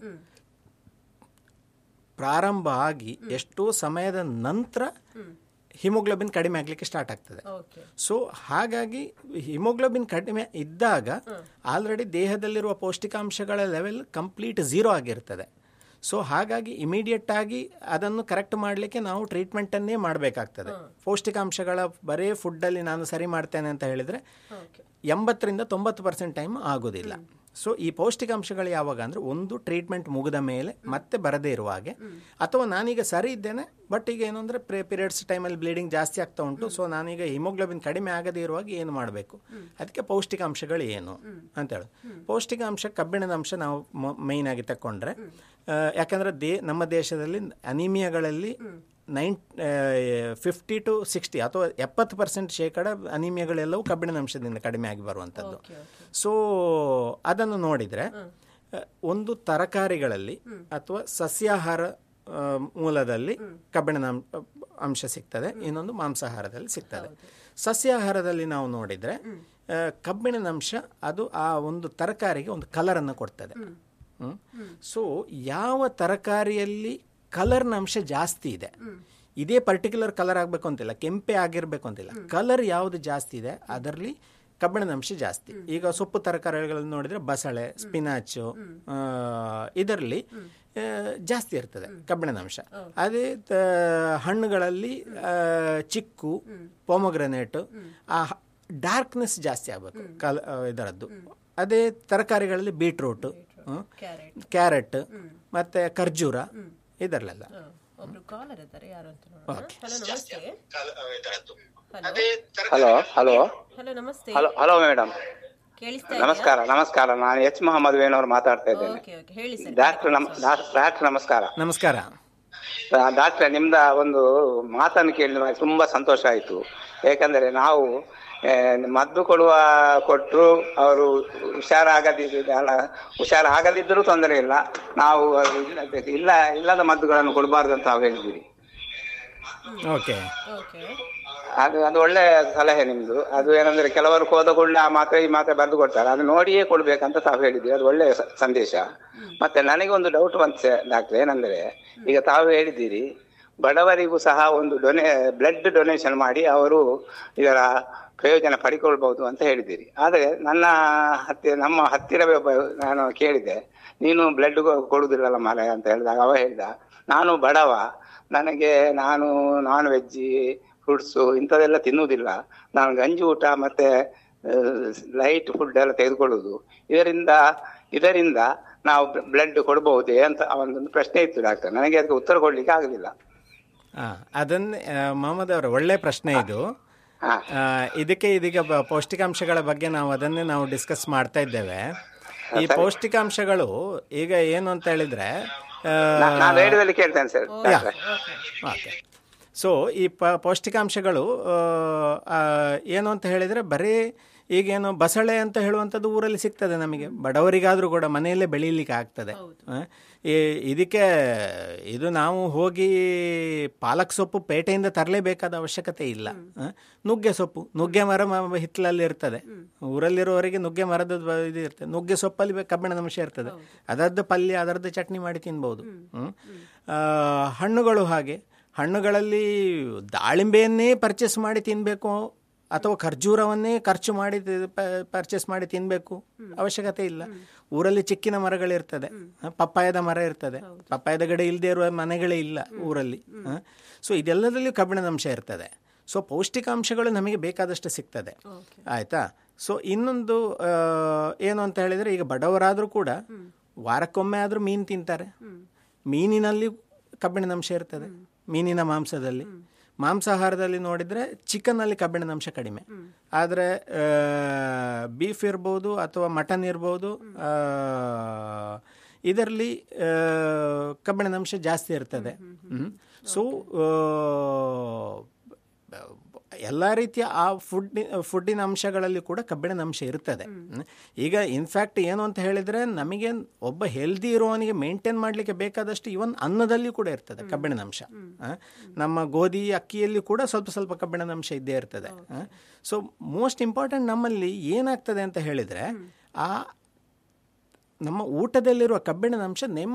ಪ್ರಾರಂಭ ಆಗಿ ಎಷ್ಟೋ ಸಮಯದ ನಂತರ ಹಿಮೋಗ್ಲೋಬಿನ್ ಕಡಿಮೆ ಆಗಲಿಕ್ಕೆ ಸ್ಟಾರ್ಟ್ ಆಗ್ತದೆ ಓಕೆ ಸೊ ಹಾಗಾಗಿ ಹಿಮೋಗ್ಲೋಬಿನ್ ಕಡಿಮೆ ಇದ್ದಾಗ ಆಲ್ರೆಡಿ ದೇಹದಲ್ಲಿರುವ ಪೌಷ್ಟಿಕಾಂಶಗಳ ಲೆವೆಲ್ ಕಂಪ್ಲೀಟ್ ಝೀರೋ ಆಗಿರ್ತದೆ ಸೊ ಹಾಗಾಗಿ ಇಮಿಡಿಯೇಟ್ ಆಗಿ ಅದನ್ನು ಕರೆಕ್ಟ್ ಮಾಡಲಿಕ್ಕೆ ನಾವು ಟ್ರೀಟ್ಮೆಂಟನ್ನೇ ಮಾಡಬೇಕಾಗ್ತದೆ ಪೌಷ್ಟಿಕಾಂಶಗಳ ಬರೇ ಫುಡ್ಡಲ್ಲಿ ನಾನು ಸರಿ ಮಾಡ್ತೇನೆ ಅಂತ ಹೇಳಿದರೆ ಓಕೆ ಎಂಬತ್ತರಿಂದ ತೊಂಬತ್ತು ಪರ್ಸೆಂಟ್ ಟೈಮ್ ಆಗೋದಿಲ್ಲ ಸೊ ಈ ಪೌಷ್ಟಿಕಾಂಶಗಳು ಯಾವಾಗ ಅಂದರೆ ಒಂದು ಟ್ರೀಟ್ಮೆಂಟ್ ಮುಗಿದ ಮೇಲೆ ಮತ್ತೆ ಬರದೇ ಇರುವ ಹಾಗೆ ಅಥವಾ ನಾನೀಗ ಸರಿ ಇದ್ದೇನೆ ಬಟ್ ಈಗ ಏನು ಅಂದರೆ ಪ್ರೆ ಪೀರಿಯಡ್ಸ್ ಟೈಮಲ್ಲಿ ಬ್ಲೀಡಿಂಗ್ ಜಾಸ್ತಿ ಆಗ್ತಾ ಉಂಟು ಸೊ ನಾನೀಗ ಹಿಮೋಗ್ಲೋಬಿನ್ ಕಡಿಮೆ ಆಗದೇ ಇರುವಾಗ ಏನು ಮಾಡಬೇಕು ಅದಕ್ಕೆ ಪೌಷ್ಟಿಕಾಂಶಗಳು ಏನು ಅಂತೇಳಿ ಪೌಷ್ಟಿಕಾಂಶ ಕಬ್ಬಿಣದ ಅಂಶ ನಾವು ಮೈನ್ ಆಗಿ ತಗೊಂಡ್ರೆ ಆ, ಯಾಕಂದ್ರೆ ದೇ ನಮ್ಮ ದೇಶದಲ್ಲಿ ಅನಿಮಿಯಾಗಳಲ್ಲಿ ನೈನ್ ಫಿಫ್ಟಿ ಟು ಸಿಕ್ಸ್ಟಿ ಅಥವಾ ಎಪ್ಪತ್ತು ಪರ್ಸೆಂಟ್ ಶೇಕಡ ಅನಿಮಿಯಾಗಳೆಲ್ಲವೂ ಕಬ್ಬಿಣದ ಅಂಶದಿಂದ ಕಡಿಮೆ ಆಗಿ ಬರುವಂಥದ್ದು ಓಕೆ ಓಕೆ ಸೊ ಅದನ್ನು ನೋಡಿದರೆ ಒಂದು ತರಕಾರಿಗಳಲ್ಲಿ ಅಥವಾ ಸಸ್ಯಾಹಾರ ಆ, ಮೂಲದಲ್ಲಿ ಕಬ್ಬಿಣದ ಅಂ- ಅಂಶ ಸಿಗ್ತದೆ ಇನ್ನೊಂದು ಮಾಂಸಾಹಾರದಲ್ಲಿ ಸಿಗ್ತದೆ ಸಸ್ಯಾಹಾರದಲ್ಲಿ ನಾವು ನೋಡಿದರೆ ಆ, ಕಬ್ಬಿಣದ ಅಂಶ ಅದು ಆ ಒಂದು ತರಕಾರಿಗೆ ಒಂದು ಕಲರನ್ನು ಕೊಡ್ತದೆ ಸೊ ಯಾವ ತರಕಾರಿಯಲ್ಲಿ ಕಲರ್ನ ಅಂಶ ಜಾಸ್ತಿ ಇದೆ ಇದೇ ಪರ್ಟಿಕ್ಯುಲರ್ ಕಲರ್ ಆಗಬೇಕು ಅಂತಿಲ್ಲ ಕೆಂಪೆ ಆಗಿರಬೇಕು ಅಂತಿಲ್ಲ ಕಲರ್ ಯಾವುದು ಜಾಸ್ತಿ ಇದೆ ಅದರಲ್ಲಿ ಕಬ್ಬಿಣದ ಅಂಶ ಜಾಸ್ತಿ ಈಗ ಸೊಪ್ಪು ತರಕಾರಿಗಳನ್ನು ನೋಡಿದ್ರೆ ಬಸಳೆ ಸ್ಪಿನಾಚು ಇದರಲ್ಲಿ ಆ, ಜಾಸ್ತಿ ಇರ್ತದೆ ಕಬ್ಬಿಣದ ಅಂಶ ಅದೇ ತ- ಹಣ್ಣುಗಳಲ್ಲಿ ಆ, ಚಿಕ್ಕು ಪೊಮೊಗ್ರನೇಟ್ ಆ ಡಾರ್ಕ್ನೆಸ್ ಜಾಸ್ತಿ ಆಗಬೇಕು ಕಲ್ ಆ, ಇದರದ್ದು ಅದೇ ತರಕಾರಿಗಳಲ್ಲಿ ಬೀಟ್ರೂಟ್ ಕ್ಯಾರೆಟ್ ಕ್ಯಾರೆಟ್ ಮತ್ತೆ ಖರ್ಜೂರ ಇದರಲ್ಲೆಲ್ಲ ಒಬ್ರು ಕಾಲರ್ ಇದ್ದಾರೆ ಯಾರು ಅಂತ ನೋಡೋಣ ಹಲೋ ನಮಸ್ತೆ ಹಲೋ ಹಲೋ ಹಲೋ ನಮಸ್ತೆ ಹಲೋ ಹಲೋ ಮೇಡಮ್ ಕೇಳಿಸ್ತಾ ಇದೆಯಾ ನಮಸ್ಕಾರ ನಮಸ್ಕಾರ ನಾನು ಎಚ್ ಮೊಹಮ್ಮದ್ ವೇಣೂರು ಮಾತಾಡ್ತಾ ಇದ್ದೇನೆ ಓಕೆ ಓಕೆ ಹೇಳಿ ಸರ್ ಡಾಕ್ಟರ್ ನಮ್ ಡಾಕ್ಟರ್ ನಮಸ್ಕಾರ ನಮಸ್ಕಾರ ಡಾಕ್ಟರ್ ನಿಮ್ದ ಒಂದು ಮಾತನ್ನು ಕೇಳಿ ನಮಗೆ ತುಂಬಾ ಸಂತೋಷ ಆಯಿತು ಏಕೆಂದರೆ ನಾವು ಆ, ಮದ್ದು ಕೊಡುವ ಕೊಟ್ಟರು ಅವರು ಹುಷಾರಾಗದಿದ್ದ ಹುಷಾರಾಗದಿದ್ದರೂ ತೊಂದರೆ ಇಲ್ಲ ನಾವು ಇಲ್ಲ- ಇಲ್ಲ ಇಲ್ಲದ ಮದ್ದುಗಳನ್ನು ಕೊಡಬಾರ್ದು ಅಂತ ನಾವು ಹೇಳಿದ್ದೀರಿ ಓಕೆ ಓಕೆ ಅದು ಅದು ಒಳ್ಳೆ ಸಲಹೆ ನಿಮ್ದು ಅದು ಏನಂದ್ರೆ ಕೆಲವರು ಹೋದ ಕೂಡಲೇ ಆ ಮಾತ್ರೆ ಈ ಮಾತ್ರೆ ಬರೆದು ಕೊಡ್ತಾರೆ ಅದು ನೋಡಿಯೇ ಕೊಡ್ಬೇಕಂತ ತಾವು ಹೇಳಿದ್ರಿ ಅದು ಒಳ್ಳೆ ಸ- ಸಂದೇಶ ಮತ್ತೆ ನನಗೆ ಒಂದು ಡೌಟ್ ಬಂತೆ ಡಾಕ್ಟರ್ ಏನಂದ್ರೆ ಈಗ ತಾವು ಹೇಳಿದ್ದೀರಿ ಬಡವರಿಗೂ ಸಹ ಒಂದು ಡೊನೇ ಬ್ಲಡ್ ಡೊನೇಷನ್ ಮಾಡಿ ಅವರು ಇದರ ಪ್ರಯೋಜನ ಪಡಿಕೊಳ್ಬಹುದು ಅಂತ ಹೇಳಿದ್ದೀರಿ ಆದರೆ ನನ್ನ ಹತ್ತಿರ ನಮ್ಮ ಹತ್ತಿರವೇ ಒಬ್ಬ ನಾನು ಕೇಳಿದೆ ನೀನು ಬ್ಲಡ್ ಕೊಡುವುದಿಲ್ಲಲ್ಲ ಮಾರಾಯ ಅಂತ ಹೇಳಿದಾಗ ಅವ ಹೇಳಿದ ನಾನು ಬಡವ ನನಗೆ ನಾನು ನಾನ್ ವೆಜ್ ಫ್ರೂಟ್ಸು ಇಂಥದ್ದೆಲ್ಲ ತಿನ್ನುವುದಿಲ್ಲ ನಾನು ಗಂಜಿ ಊಟ ಮತ್ತೆ ಲೈಟ್ ಫುಡ್ ಎಲ್ಲ ತೆಗೆದುಕೊಳ್ಳುವುದು ಇದರಿಂದ ಇದರಿಂದ ನಾವು ಬ್ಲಡ್ ಕೊಡಬಹುದೇ ಅಂತ ಅವನೊಂದು ಪ್ರಶ್ನೆ ಇತ್ತು ಡಾಕ್ಟರ್ ನನಗೆ ಅದಕ್ಕೆ ಉತ್ತರ ಕೊಡ್ಲಿಕ್ಕೆ ಆಗಲಿಲ್ಲ ಆ, ಅದನ್ನೇ ಆ, ಮೊಹಮ್ಮದ್ ಅವರ ಒಳ್ಳೆ ಪ್ರಶ್ನೆ ಇದು ಹಾ ಆ, ಇದಕ್ಕೆ ಇದೀಗ ಬ- ಪೌಷ್ಟಿಕಾಂಶಗಳ ಬಗ್ಗೆ ನಾವು ಅದನ್ನೇ ನಾವು ಡಿಸ್ಕಸ್ ಮಾಡ್ತಾ ಇದ್ದೇವೆ ಈ ಪೌಷ್ಟಿಕಾಂಶಗಳು ಈಗ ಏನು ಅಂತ ಹೇಳಿದ್ರೆ ಆ, ನಾ- ನಾನು ರೇಡಿಯೋದಲ್ಲಿ ಕೇಳ್ತೇನೆ ಸರ್ ಡಾಕ್ಟ್ರೆ ಓಕೆ ಸೊ ಈ ಪ ಪೌಷ್ಟಿಕಾಂಶಗಳು ಆ, ಆ, ಏನು ಅಂತ ಹೇಳಿದರೆ ಬರೀ ಈಗೇನು ಬಸಳೆ ಅಂತ ಹೇಳುವಂಥದ್ದು ಊರಲ್ಲಿ ಸಿಗ್ತದೆ ನಮಗೆ ಬಡವರಿಗಾದರೂ ಕೂಡ ಮನೆಯಲ್ಲೇ ಬೆಳೀಲಿಕ್ಕೆ ಆಗ್ತದೆ ಆ, ಈ ಇದಕ್ಕೆ ಇದು ನಾವು ಹೋಗಿ ಪಾಲಕ್ ಸೊಪ್ಪು ಪೇಟೆಯಿಂದ ತರಲೇಬೇಕಾದ ಅವಶ್ಯಕತೆ ಇಲ್ಲ ಆ, ನುಗ್ಗೆ ಸೊಪ್ಪು ನುಗ್ಗೆ ಮರ ಮ- ಹಿತ್ತಲಲ್ಲಿ ಇರ್ತದೆ ಊರಲ್ಲಿರುವವರಿಗೆ ನುಗ್ಗೆ ಮರದ ಬ- ಇದು ಇರ್ತದೆ ನುಗ್ಗೆ ಸೊಪ್ಪಲ್ಲಿ ಬೆ- ಕಬ್ಬಿಣದ ಅಂಶ ಇರ್ತದೆ ಅದರದ್ದು ಪಲ್ಯ ಅದರದ್ದು ಚಟ್ನಿ ಮಾಡಿ ತಿನ್ಬೋದು ಹ್ಮ್. ಆ, ಹಣ್ಣುಗಳು ಹಾಗೆ ಹಣ್ಣುಗಳಲ್ಲಿ ದಾಳಿಂಬೆಯನ್ನೇ ಪರ್ಚೇಸ್ ಮಾಡಿ ತಿನ್ನಬೇಕು ಅಥವಾ ಖರ್ಜೂರವನ್ನೇ ಖರ್ಚು ಮಾಡಿ ಪರ್ಚೇಸ್ ಮಾಡಿ ತಿನ್ನಬೇಕು ಅವಶ್ಯಕತೆ ಇಲ್ಲ ಊರಲ್ಲಿ ಚಿಕ್ಕಿನ ಮರಗಳಿರ್ತದೆ ಹ, ಪಪ್ಪಾಯದ ಮರ ಇರ್ತದೆ ಪಪ್ಪಾಯದ ಗಿಡ ಇಲ್ಲದೆ ಇರುವ ಮನೆಗಳೇ ಇಲ್ಲ ಊರಲ್ಲಿ ಸೊ ಇದೆಲ್ಲದಲ್ಲಿಯೂ ಕಬ್ಬಿಣದ ಅಂಶ ಇರ್ತದೆ ಸೊ ಪೌಷ್ಟಿಕಾಂಶಗಳು ನಮಗೆ ಬೇಕಾದಷ್ಟು ಸಿಗ್ತದೆ ಆಯ್ತಾ ಸೊ ಇನ್ನೊಂದು ಆ, ಏನು ಅಂತ ಹೇಳಿದರೆ ಈಗ ಬಡವರಾದರೂ ಕೂಡ ವಾರಕ್ಕೊಮ್ಮೆ ಆದರೂ ಮೀನು ತಿಂತಾರೆ ಮೀನಿನಲ್ಲಿ ಕಬ್ಬಿಣದ ಅಂಶ ಇರ್ತದೆ ಮೀನಿನ ಮಾಂಸದಲ್ಲಿ ಮಾಂಸಾಹಾರದಲ್ಲಿ ನೋಡಿದರೆ ಚಿಕನ್ನಲ್ಲಿ ಕಬ್ಬಿಣದ ಅಂಶ ಕಡಿಮೆ ಆದರೆ ಬೀಫ್ ಇರ್ಬೋದು ಅಥವಾ ಮಟನ್ ಇರ್ಬೋದು ಆ, ಇದರಲ್ಲಿ ಆ, ಕಬ್ಬಿಣದ ಅಂಶ ಜಾಸ್ತಿ ಇರ್ತದೆ ಸೊ ಎಲ್ಲ ರೀತಿಯ ಆ ಫುಡ್ ಫುಡ್ಡಿನ ಅಂಶಗಳಲ್ಲಿ ಕೂಡ ಕಬ್ಬಿಣದ ಅಂಶ ಇರ್ತದೆ ಹ್ಮ್. ಈಗ ಇನ್ಫ್ಯಾಕ್ಟ್ ಏನು ಅಂತ ಹೇಳಿದರೆ ನಮಗೆ ಒಬ್ಬ ಹೆಲ್ದಿ ಇರುವವನಿಗೆ ಮೇಂಟೈನ್ ಮಾಡಲಿಕ್ಕೆ ಬೇಕಾದಷ್ಟು ಇವನ್ ಅನ್ನದಲ್ಲಿ ಕೂಡ ಇರ್ತದೆ ಕಬ್ಬಿಣದ ಅಂಶ ಆ, ನಮ್ಮ ಗೋಧಿ ಅಕ್ಕಿಯಲ್ಲಿ ಕೂಡ ಸ್ವಲ್ಪ ಸ್ವಲ್ಪ ಕಬ್ಬಿಣದ ಅಂಶ ಇದ್ದೇ ಇರ್ತದೆ ಸೊ ಮೋಸ್ಟ್ ಇಂಪಾರ್ಟೆಂಟ್ ನಮ್ಮಲ್ಲಿ ಏನಾಗ್ತದೆ ಅಂತ ಹೇಳಿದರೆ ಆ ನಮ್ಮ ಊಟದಲ್ಲಿರುವ ಕಬ್ಬಿಣದ ಅಂಶ ನೆಮ್ಮ